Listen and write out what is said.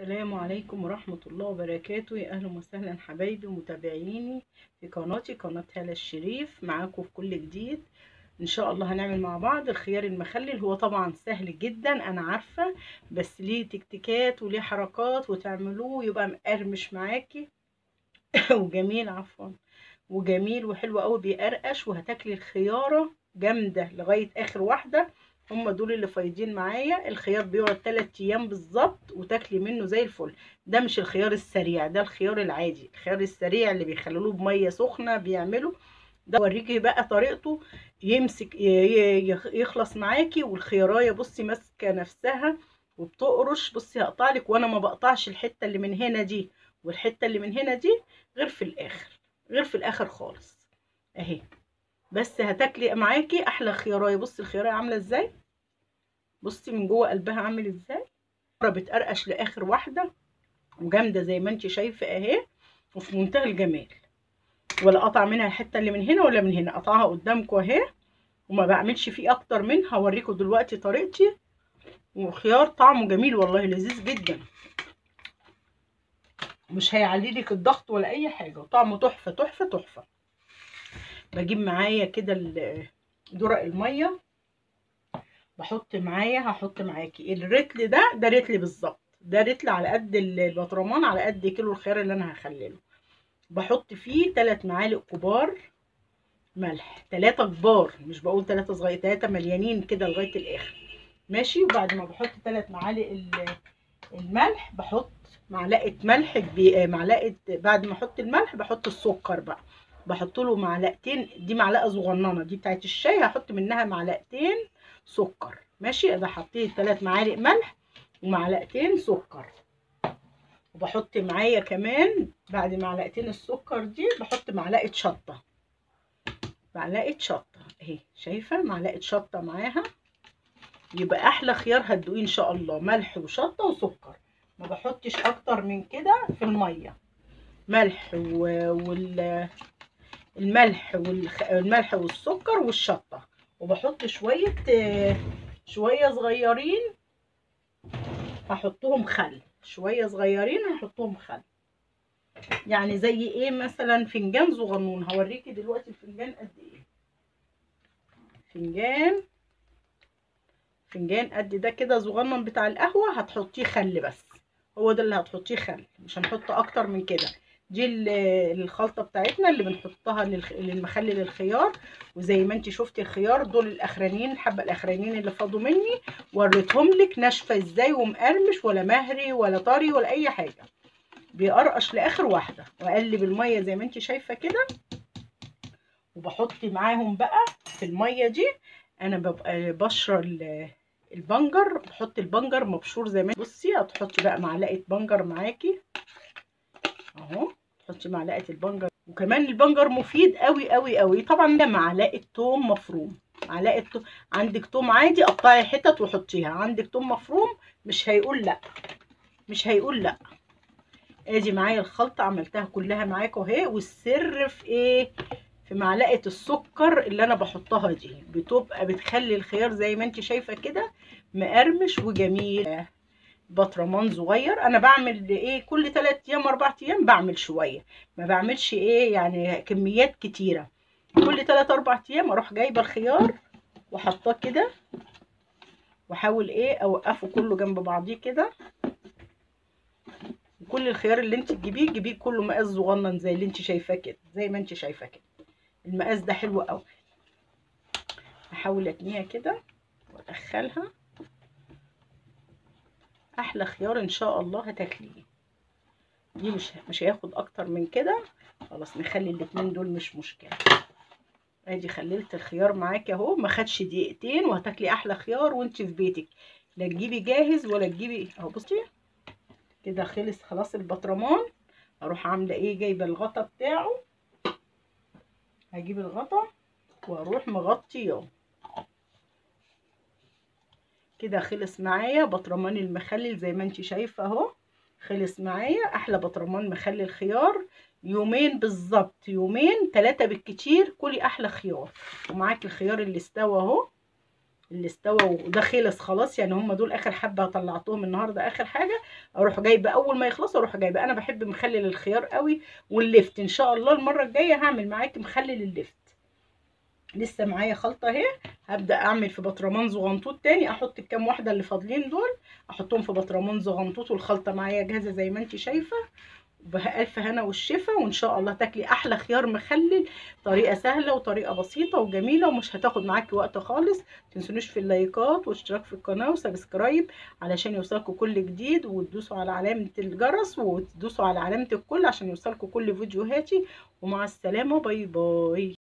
السلام عليكم ورحمة الله وبركاته يا أهلا وسهلا حبايبي ومتابعيني في قناتي قناة هالة الشريف معاكم في كل جديد إن شاء الله هنعمل مع بعض الخيار المخلل هو طبعا سهل جدا أنا عارفة بس ليه تكتيكات وليه حركات وتعملوه يبقى مقرمش معاكي وجميل عفوا وجميل وحلو قوي بيقرقش وهتاكلي الخيارة جامدة لغاية آخر واحدة هم دول اللي فايضين معايا الخيار بيقعد 3 ايام بالظبط وتاكلي منه زي الفل ده مش الخيار السريع ده الخيار العادي الخيار السريع اللي بيخللوه بميه سخنه بيعملوا ده اوريكي بقى طريقته يمسك يخلص معاكي والخيارايه بصي ماسكه نفسها وبتقرش بصي هقطع لك وانا ما بقطعش الحته اللي من هنا دي والحته اللي من هنا دي غير في الاخر غير في الاخر خالص اهي بس هتاكلي معاكي احلى خيارايه بصي الخيارايه عامله ازاي بصي من جوه قلبها عامل ازاي بتقرقش لاخر واحده وجامده زي ما انت شايفه اهي وفي منتهى الجمال ولا قطع منها الحته اللي من هنا ولا من هنا قطعها قدامكم اهي وما بعملش فيه اكتر من هوريكم دلوقتي طريقتي وخيار طعمه جميل والله لذيذ جدا مش هيعلي لك الضغط ولا اي حاجه وطعمه تحفه تحفه تحفه بجيب معايا كده درق الميه بحط معايا هحط معاكي الرتل ده ده رتل بالظبط ده رتل على قد البطرمان على قد كيلو الخيار اللي انا هخلله بحط فيه 3 معالق كبار ملح 3 كبار مش بقول 3 صغير 3 مليانين كده لغايه الاخر ماشي وبعد ما بحط 3 معالق الملح بحط معلقه ملح معلقه بعد ما احط الملح بحط السكر بقى بحط له معلقتين دي معلقه صغننه دي بتاعت الشاي هحط منها معلقتين سكر ماشي انا حطيت 3 معالق ملح ومعلقتين سكر وبحط معايا كمان بعد معلقتين السكر دي بحط معلقه شطه معلقه شطه اهي شايفه معلقه شطه معاها يبقى احلى خيار هتدوقيه ان شاء الله ملح وشطه وسكر ما بحطش اكتر من كده في الميه ملح وال الملح والملح والسكر والشطه وبحط شويه شويه صغيرين هحطهم خل شويه صغيرين هحطهم خل يعني زي ايه مثلا فنجان صغنون هوريكي دلوقتي الفنجان قد ايه فنجان فنجان قد ده كده صغنن بتاع القهوه هتحطيه خل بس هو ده اللي هتحطيه خل مش هنحط اكتر من كده دي الخلطة بتاعتنا اللي بنحطها للمخلل الخيار وزي ما انت شفتي الخيار دول الاخرانيين الحبة الاخرانيين اللي فاضوا مني وريتهم لك ناشفة ازاي ومقرمش ولا مهري ولا طري ولا اي حاجة بيقرقش لاخر واحدة واقلب المية زي ما انت شايفة كده وبحط معاهم بقى في المية دي انا ببقى بشرة البنجر بحط البنجر مبشور زي ما بصي هتحطي بقى معلقة بنجر معاكي اهو تحطي معلقه البنجر وكمان البنجر مفيد قوي قوي قوي طبعا ده معلقه توم مفروم معلقه توم عندك توم عادي قطعي حتت وحطيها عندك توم مفروم مش هيقول لا مش هيقول لا ادي معايا الخلطه عملتها كلها معاكم اهي والسر في ايه في معلقه السكر اللي انا بحطها دي بتبقى بتخلي الخيار زي ما انت شايفه كده مقرمش وجميل بطرمان صغير انا بعمل ايه كل 3 ايام 4 ايام بعمل شويه ما بعملش ايه يعني كميات كتيره كل 3 4 ايام اروح جايبه الخيار وحطاه كده واحاول ايه اوقفه كله جنب بعضيه كده كل الخيار اللي انت تجيبيه تجيبيه كله مقاس صغنن زي اللي انت شايفاه كده زي ما انت شايفاه كده المقاس ده حلو قوي احاول اتنيها كده وادخلها احلى خيار ان شاء الله هتاكليه دي مش مش هياخد اكتر من كده خلاص نخلي الاتنين دول مش مشكله ادي خللت الخيار معاكي اهو ما خدش دقيقتين وهتاكلي احلى خيار وانت في بيتك لا تجيبي جاهز ولا تجيبي اهو بصي كده خلص خلاص البطرمان اروح عامله ايه جايبه الغطا بتاعه هجيب الغطا واروح مغطياه كده خلص معايا بطرمان المخلل زي ما انت شايفه اهو خلص معايا احلى بطرمان مخلل خيار يومين بالظبط يومين ثلاثة بالكتير كلي احلى خيار ومعاكي الخيار اللي استوى اهو اللي استوى وده خلص خلاص يعني هم دول اخر حبه طلعتهم النهارده اخر حاجه اروح جايبه اول ما يخلصوا اروح جايبه انا بحب مخلل الخيار قوي واللفت ان شاء الله المره الجايه هعمل معاكي مخلل اللفت لسه معايا خلطه اهي هبدا اعمل في بطرمان زغنطوط تاني احط الكام واحده اللي فاضلين دول احطهم في بطرمان زغنطوط والخلطه معايا جاهزه زي ما انت شايفه بألف هنا والشفا وإن شاء الله تاكلي أحلى خيار مخلل طريقة سهلة وطريقة بسيطة وجميلة ومش هتاخد معاكي وقت خالص متنسونوش في اللايكات واشتراك في القناة وسبسكرايب علشان يوصلكوا كل جديد وتدوسوا على علامة الجرس وتدوسوا على علامة الكل عشان يوصلكوا كل فيديوهاتي ومع السلامة باي باي